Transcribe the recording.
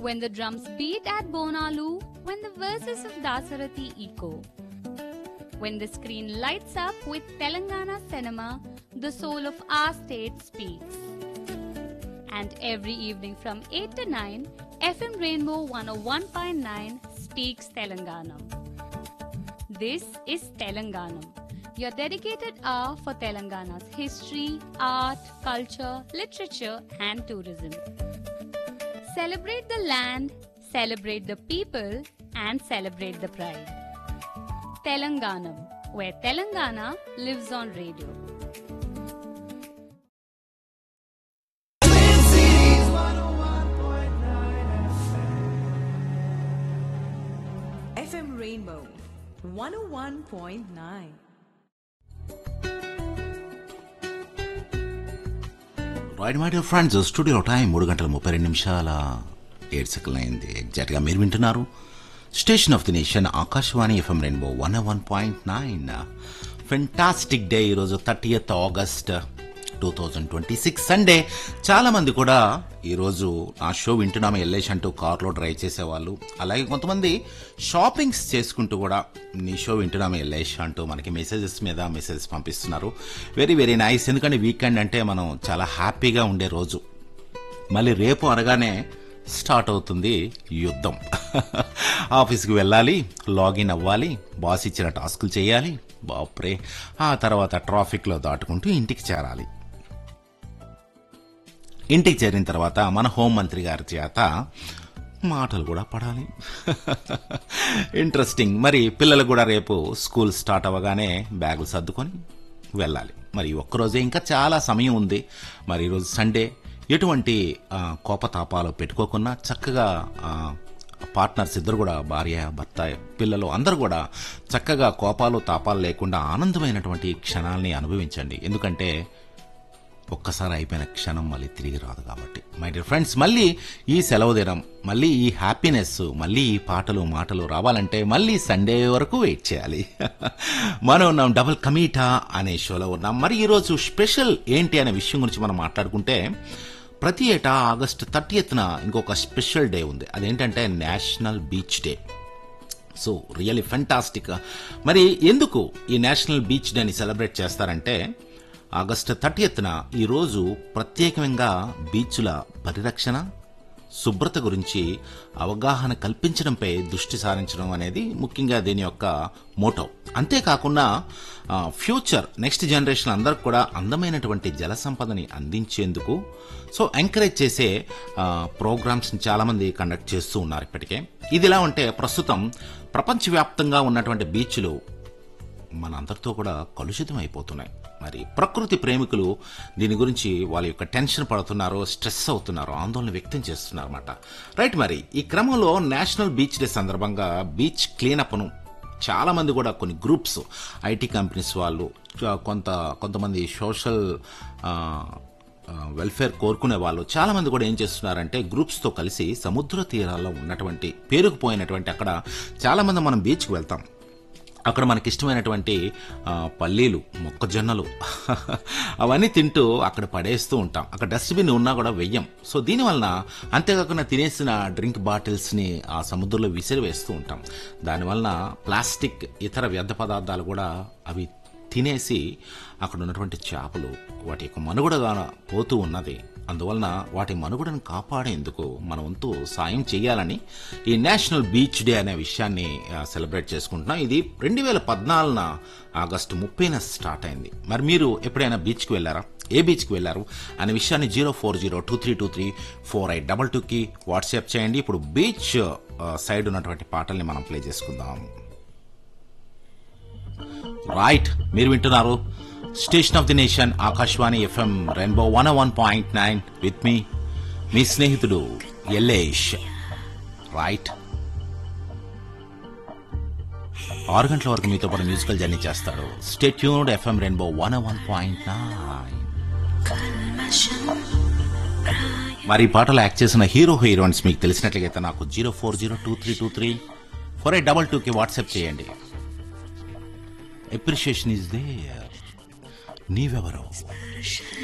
when the drums beat at Bonalu, when the verses of Dasarathi echo. When the screen lights up with Telangana cinema, the soul of our state speaks. And every evening from 8 to 9, FM Rainbow 101.9 speaks Telanganam. This is Telanganam, your dedicated hour for Telangana's history, art, culture, literature, and tourism. Celebrate the land, celebrate the people, and celebrate the pride. Telanganam, where Telangana lives on radio. FM Rainbow 101.9. Right my dear friends studio time మూడు గంటల ముప్పై రెండు నిమిషాల ఏడు సెకండ్లు అయింది ఎగ్జాక్ట్గా మీరు వింటున్నారు station of the nation Akashvani FM Rainbow one one point nine fantastic day ఈరోజు thirtieth August two thousand twenty six Sunday చాలా మంది కూడా ఈరోజు నా షో వింటున్నాము ఎల్లేష్ అంటూ కార్లో డ్రైవ్ చేసేవాళ్ళు అలాగే కొంతమంది షాపింగ్స్ చేసుకుంటూ కూడా నీ షో వింటున్నాము ఎల్లేష్ అంటూ మనకి మెసేజెస్ మీద మెసేజెస్ పంపిస్తున్నారు వెరీ వెరీ నైస్ ఎందుకంటే వీకెండ్ అంటే మనం చాలా హ్యాపీగా ఉండే రోజు మళ్ళీ రేపు అనగానే స్టార్ట్ అవుతుంది యుద్ధం ఆఫీస్కి వెళ్ళాలి లాగిన్ అవ్వాలి బాస్ ఇచ్చిన టాస్కులు చేయాలి బాప్రే ఆ తర్వాత ట్రాఫిక్లో దాటుకుంటూ ఇంటికి చేరాలి ఇంటికి చేరిన తర్వాత మన హోంమంత్రి గారి చేత మాటలు కూడా పడాలి ఇంట్రెస్టింగ్ మరి పిల్లలు కూడా రేపు స్కూల్ స్టార్ట్ అవ్వగానే బ్యాగులు సర్దుకొని వెళ్ళాలి మరి ఒక్కరోజే ఇంకా చాలా సమయం ఉంది మరి ఈరోజు సండే ఎటువంటి ఆ, కోపతాపాలు పెట్టుకోకుండా చక్కగా ఆ, పార్ట్నర్స్ ఇద్దరు కూడా భార్య భర్త పిల్లలు అందరూ కూడా చక్కగా కోపాలు తాపాలు లేకుండా ఆనందమైనటువంటి క్షణాల్ని అనుభవించండి ఎందుకంటే ఒక్కసారి అయిపోయిన క్షణం మళ్ళీ తిరిగి రాదు కాబట్టి మై డియర్ ఫ్రెండ్స్ మళ్ళీ ఈ సెలవు దినం మళ్ళీ ఈ హ్యాపీనెస్ మళ్ళీ ఈ పాటలు మాటలు రావాలంటే మళ్ళీ సండే వరకు వెయిట్ చేయాలి మనం ఉన్నాం డబుల్ కమీటా అనే షోలో ఉన్నాం మరి ఈరోజు స్పెషల్ ఏంటి అనే విషయం గురించి మనం మాట్లాడుకుంటే ప్రతి ఏటా ఆగస్టు థర్టీయత్న ఇంకొక స్పెషల్ డే ఉంది అదేంటంటే national beach day so really fantastic మరి ఎందుకు ఈ నేషనల్ బీచ్ డేని సెలబ్రేట్ చేస్తారంటే ఆగస్టు థర్టీయత్న ఈరోజు ప్రత్యేకంగా బీచ్ల పరిరక్షణ శుభ్రత గురించి అవగాహన కల్పించడంపై దృష్టి సారించడం అనేది ముఖ్యంగా దీని యొక్క మోటో అంతేకాకుండా ఆ, ఫ్యూచర్ నెక్స్ట్ జనరేషన్ అందరికి కూడా అందమైనటువంటి జల సంపదని అందించేందుకు సో ఎంకరేజ్ చేసే ఆ, ప్రోగ్రామ్స్ చాలామంది కండక్ట్ చేస్తూ ఉన్నారు ఇప్పటికే ఇదిలా ఉంటే ప్రస్తుతం ప్రపంచవ్యాప్తంగా ఉన్నటువంటి బీచ్లు మన అందరితో కూడా కలుషితం అయిపోతున్నాయి మరి ప్రకృతి ప్రేమికులు దీని గురించి వాళ్ళ యొక్క టెన్షన్ పడుతున్నారు స్ట్రెస్ అవుతున్నారు ఆందోళన వ్యక్తం చేస్తున్నారు అన్నమాట రైట్ మరి ఈ క్రమంలో నేషనల్ బీచ్ డే సందర్భంగా బీచ్ క్లీనప్ను చాలా మంది కూడా కొన్ని గ్రూప్స్ ఐటీ కంపెనీస్ వాళ్ళు చ- కొంత కొంతమంది సోషల్ ఆ, ఆ, వెల్ఫేర్ కోరుకునే వాళ్ళు చాలా మంది కూడా ఏం చేస్తున్నారంటే గ్రూప్స్ తో కలిసి సముద్ర తీరాల్లో ఉన్నటువంటి పేరుకుపోయినటువంటి అక్కడ చాలా మంది మనం బీచ్కి వెళ్తాం అక్కడ మనకి ఇష్టమైనటువంటి ఆ, పల్లీలు మొక్కజొన్నలు అవన్నీ తింటూ అక్కడ పడేస్తూ ఉంటాం అక్కడ డస్ట్బిన్ ఉన్నా కూడా వెయ్యం సో దీనివలన అంతేకాకుండా తినేసిన డ్రింక్ బాటిల్స్ని ఆ సముద్రంలో విసిరివేస్తూ ఉంటాం దానివలన ప్లాస్టిక్ ఇతర వ్యర్థ పదార్థాలు కూడా అవి తినేసి అక్కడ ఉన్నటువంటి చేపలు వాటి యొక్క మనుగడగా పోతూ ఉన్నది అందువలన వాటి మనుగడను కాపాడేందుకు మన వంతు సాయం చేయాలని ఈ నేషనల్ బీచ్ డే అనే విషయాన్ని ఆ, సెలబ్రేట్ చేసుకుంటున్నాం ఇది రెండు వేల పద్నాలుగున ఆగస్టు ముప్పైన స్టార్ట్ అయింది మరి మీరు ఎప్పుడైనా బీచ్కి వెళ్ళారా ఏ బీచ్కి వెళ్ళారు అనే విషయాన్ని zero four zero two three two three four eight double టూకి వాట్సాప్ చేయండి ఇప్పుడు బీచ్ ఆ, సైడ్ ఉన్నటువంటి పాటల్ని మనం ప్లే చేసుకుందాం రైట్ మీరు వింటున్నారు station of the nation Akashvani FM Rainbow one one point nine with me మీ స్నేహితుడు ఎల్లేష్ రైట్ ఆరు గంటల వరకు మీతో పాటు మ్యూజికల్ జర్నీ చేస్తాడు stay tuned FM Rainbow one one point nine మరి ఈ పాటలో యాక్ట్ చేసిన హీరో హీరోయిన్స్ మీకు తెలిసినట్లయితే నాకు zero four zero two three two three four eight double టూకి వాట్సాప్ చేయండి అప్రిషియేషన్ ఈజ్ దే నీవెవరో